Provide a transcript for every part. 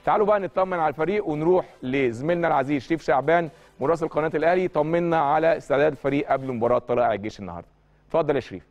تعالوا بقى نطمن على الفريق ونروح لزميلنا العزيز شريف شعبان مراسل قناه الاهلي طمنا على استعداد الفريق قبل مباراه طلائع الجيش النهارده اتفضل يا شريف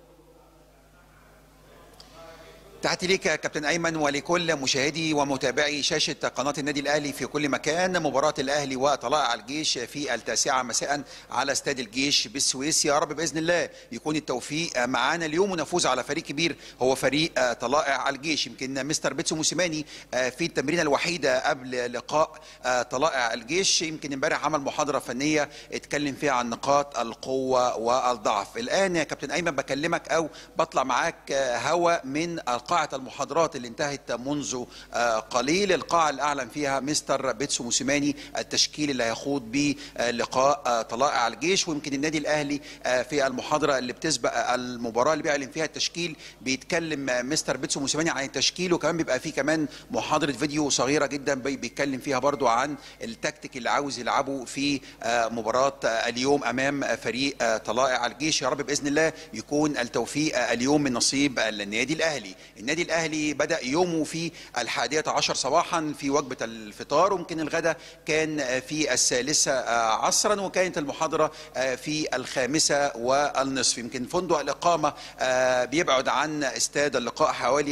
تحياتي ليك يا كابتن ايمن ولكل مشاهدي ومتابعي شاشه قناه النادي الاهلي في كل مكان مباراه الاهلي وطلائع الجيش في التاسعه مساء على استاد الجيش بالسويس يا رب باذن الله يكون التوفيق معانا اليوم ونفوز على فريق كبير هو فريق طلائع الجيش يمكن مستر بيتسو موسيماني في التمرينه الوحيده قبل لقاء طلائع الجيش يمكن امبارح عمل محاضره فنيه اتكلم فيها عن نقاط القوه والضعف الان يا كابتن ايمن بكلمك او بطلع معاك هوا من قاعة المحاضرات اللي انتهت منذ قليل القاعة اللي أعلن فيها مستر بيتسو موسيماني التشكيل اللي هيخوض به لقاء طلائع الجيش ويمكن النادي الأهلي في المحاضرة اللي بتسبق المباراة اللي بيعلن فيها التشكيل بيتكلم مستر بيتسو موسيماني عن التشكيل وكمان بيبقى فيه كمان محاضرة فيديو صغيرة جدا بيتكلم فيها برضو عن التكتيك اللي عاوز يلعبه في مباراة اليوم أمام فريق طلائع الجيش يا رب بإذن الله يكون التوفيق اليوم من نصيب النادي الأهلي النادي الاهلي بدا يومه في الحادية عشر صباحا في وجبه الفطار وممكن الغداء كان في الثالثه عصرا وكانت المحاضره في الخامسه والنصف يمكن فندق الاقامه بيبعد عن استاد اللقاء حوالي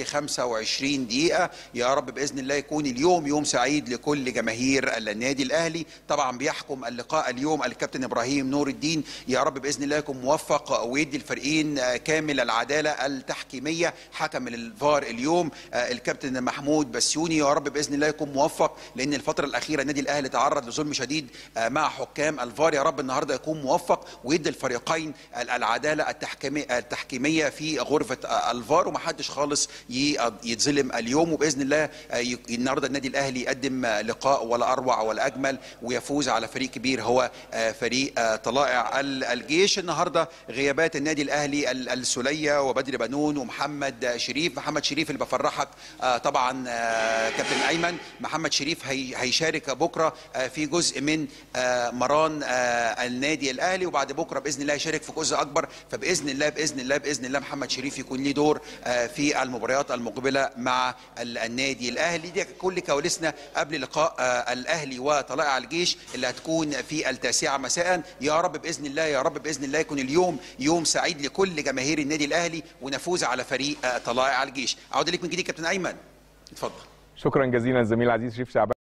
25 دقيقه يا رب باذن الله يكون اليوم يوم سعيد لكل جماهير النادي الاهلي طبعا بيحكم اللقاء اليوم الكابتن ابراهيم نور الدين يا رب باذن الله يكون موفق ويدي الفريقين كامل العداله التحكيميه حكم الفار اليوم الكابتن محمود بسيوني يا رب باذن الله يكون موفق لان الفتره الاخيره النادي الاهلي تعرض لظلم شديد مع حكام الفار يا رب النهارده يكون موفق ويدي الفريقين العداله التحكيميه في غرفه الفار ومحدش خالص يتظلم اليوم وباذن الله النهارده النادي الاهلي يقدم لقاء ولا اروع ولا اجمل ويفوز على فريق كبير هو فريق طلائع الجيش النهارده غيابات النادي الاهلي السوليه وبدر بنون ومحمد شريف محمد شريف اللي بفرحك آه طبعا آه كابتن ايمن محمد شريف هي هيشارك بكره آه في جزء من مران النادي الاهلي وبعد بكره باذن الله يشارك في جزء اكبر فباذن الله باذن الله باذن الله محمد شريف يكون ليه دور في المباريات المقبله مع النادي الاهلي دي كل كواليسنا قبل لقاء الاهلي وطلائع الجيش اللي هتكون في التاسعه مساء يا رب باذن الله يا رب باذن الله يكون اليوم يوم سعيد لكل جماهير النادي الاهلي ونفوز على فريق طلائع الجيش عوده ليك من جديد كابتن ايمن اتفضل شكرا جزيلا الزميل العزيز شريف شعبان